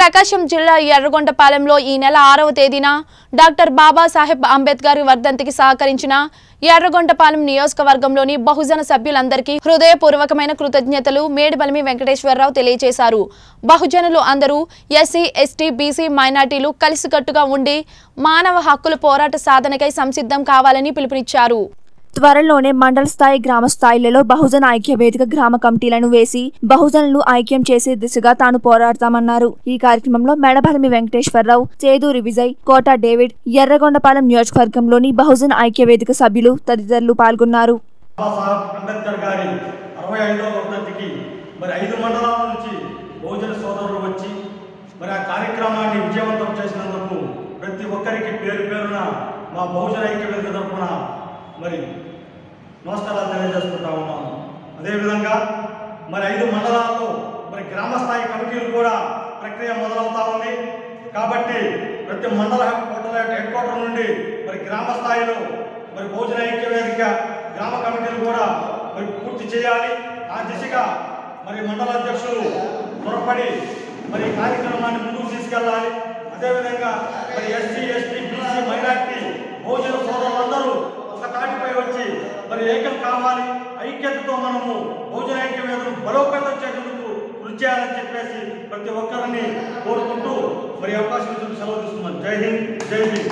ప్రకాశం జిల్లా ఎర్రగొండపాలెంలో ఈ నెల ఆరవ తేదీన డాక్టర్ బాబాసాహెబ్ అంబేద్కర్ వర్ధంతికి సహకరించిన ఎర్రగొండపాలెం నియోజకవర్గంలోని బహుజన సభ్యులందరికీ హృదయపూర్వకమైన కృతజ్ఞతలు మేడిబలిమి వెంకటేశ్వరరావు తెలియజేశారు బహుజనులు అందరూ ఎస్సీ ఎస్టీ బీసీ మైనార్టీలు కలిసికట్టుగా ఉండి మానవ హక్కుల పోరాట సాధనకై సంసిద్ధం కావాలని పిలుపునిచ్చారు త్వరలోనే మండల స్థాయి గ్రామ స్థాయిలలో బహుజన ఐక్య వేదిక గ్రామ కమిటీలను వేసి బహుజనులు ఐక్యం చేసే దిశగా తాను పోరాడతామన్నారు ఈ కార్యక్రమంలో మెడభలమి వెంకటేశ్వరరావు చేదూరి విజయ్ కోట డేవిడ్ ఎర్రగొండపాలెం నియోజకవర్గంలోని బహుజన ఐక్య వేదిక సభ్యులు తదితరులు పాల్గొన్నారు బాబాసాహెబ్ అంబేద్కర్ గారి అరవై ఐదవ వర్ధంతికి మరి ఐదు మండలాల నుంచి బహుజన సోదరులు వచ్చి మరి ఆ కార్యక్రమాన్ని విజయవంతం చేసినందుకు ప్రతి ఒక్కరికి పేరు పేరున మా బహుజన ఐక్య వేదిక తరఫున మరి నమస్కారాలు తెలియజేసుకుంటా ఉన్నాము అదేవిధంగా మరి ఐదు మండలాల్లో మరి గ్రామ స్థాయి కమిటీలు కూడా ప్రక్రియ మొదలవుతా ఉంది కాబట్టి ప్రతి మండల హెడ్ క్వార్టర్ హెడ్ క్వార్టర్ నుండి మరి గ్రామ స్థాయిలో మరి బహుజన ఐక్య వేదిక గ్రామ కమిటీలు కూడా మరి పూర్తి చేయాలి ఆ దిశగా మరి మండల అధ్యక్షులు త్వరపడి మరి ఈ కార్యక్రమాన్ని ముందుకు తీసుకెళ్ళాలి అదేవిధంగా మరి ఎస్సీ ఎస్టీ బీసీ మైనార్టీ బహుజన సోదరులందరూ ఒక తాటిపై వచ్చి మరి ఏకం కావాలి ఐక్యతతో మనము బహుజన ఐక్య వేదను బలోపేతం చేసేందుకు కృషి చేయాలని చెప్పేసి ప్రతి ఒక్కరిని కోరుకుంటూ మరి అవకాశం ఇచ్చిన సెలవు తీసుకున్నాను జై హింద్ జై హింద్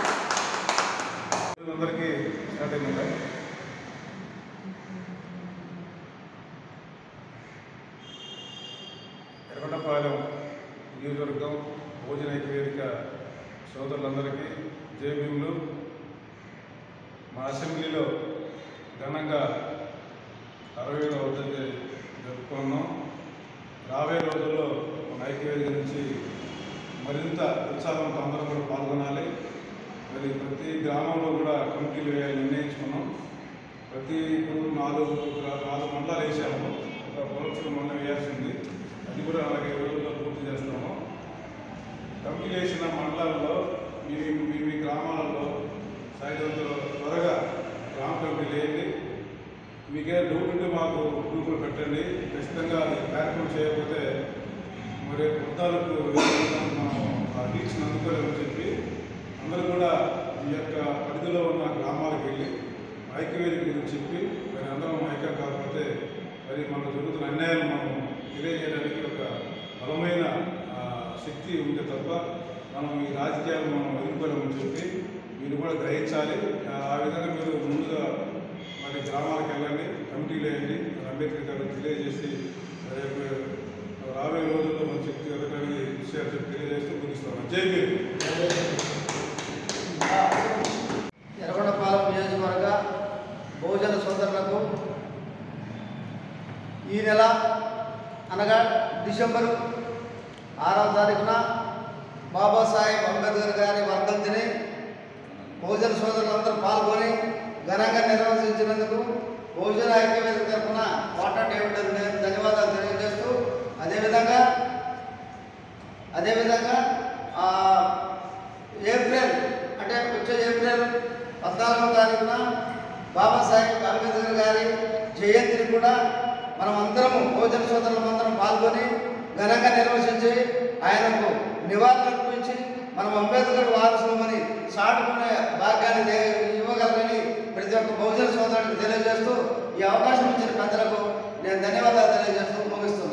అందరికీ స్టార్ట్ అయిందా ఎర్రగొండపాలెం నియోజకవర్గం భోజన ఐక్య వేదిక సోదరులందరికీ జేబీములు మా అసెంబ్లీలో ఘనంగా అరవై ఏడవ వర్ధంతి జరుపుకున్నాం రాబోయే రోజుల్లో మన ఐక్య వేదిక నుంచి మరింత ఉత్సాహంతో అందరం కూడా పాల్గొనాలి మరి ప్రతి గ్రామంలో కూడా కమిటీలు వేయాలని నిర్ణయించుకున్నాం ప్రతి ఇప్పుడు నాలుగు గ్రా- నాలుగు మండలాలు వేసాము ఒక పొలచూరు మండలం వేయాల్సింది అది కూడా నలభై రోజుల్లో పూర్తి చేస్తాము కమిటీలు వేసిన మండలాల్లో మీ మీ- మీ మీ గ్రామాలలో సాయంత్రం త్వరగా గ్రామ కమిటీలు వేయండి మీకే డౌట్ ఉంటే మాకు గ్రూపులు పెట్టండి ఖచ్చితంగా ఈ కార్యక్రమం చేయకపోతే మరి వృద్ధాలకు మనం ఆ రీచ్ని అందుకోలేమని చెప్పి అందరూ కూడా ఈ యొక్క పరిధిలో ఉన్న గ్రామాలకు వెళ్ళి ఐక్యవేదిక గురించి చెప్పి మరి అందరం ఐక్యం కాకపోతే మరి మనకు జరుగుతున్న అన్యాయాలు మనం తెలియజేయడానికి ఒక బలమైన ఆ, శక్తి ఉంటే తప్ప మనం ఈ రాజకీయాలు మనం ఎదుర్కోలేమని చెప్పి మీరు కూడా గ్రహించాలి ఆ ఆ విధంగా మీరు ముందుగా మరి గ్రామాలకు వెళ్ళండి కమిటీలు వేయండి మరి అంబేద్కర్ గారు తెలియజేసి రేపు రాబోయే రోజుల్లో మన శక్తి ఎదగడానికి విషయాలు చెప్పి తెలియజేస్తూ ముగిస్తాను జై భీమ్ ఎర్రగొండపాలెం నియోజకవర్గ బహుజన సోదరులకు ఈ నెల అనగా డిసెంబరు ఆరవ తారీఖున బాబాసాహెబ్ అంబేద్కర్ గారి వర్ధంతిని బహుజన సోదరులందరూ పాల్గొని ఘనంగా నిర్వహించినందుకు బహుజన ఐక్యవేదిక తరఫున వాటర్ డేవిడ్ నేను ధన్యవాదాలు తెలియజేస్తూ అదేవిధంగా అదేవిధంగా ఆ, ఏప్రిల్ అంటే వచ్చే ఏప్రిల్ పద్నాలుగవ తారీఖున బాబాసాహెబ్ అంబేద్కర్ గారి జయంతిని కూడా మనం అందరము భోజన సోదరులం అందరం పాల్గొని ఘనంగా నిర్వహించి ఆయనకు నివాళులు అర్పించి మనం అంబేద్కర్ వారసులమని చాటుకునే భాగ్యాన్ని దే- ఇవ్వగలరని ప్రతి ఒక్క బహుజన సోదరుడికి తెలియజేస్తూ ఈ అవకాశం ఇచ్చిన పెద్దలకు నేను ధన్యవాదాలు తెలియజేస్తూ ముగిస్తున్నాను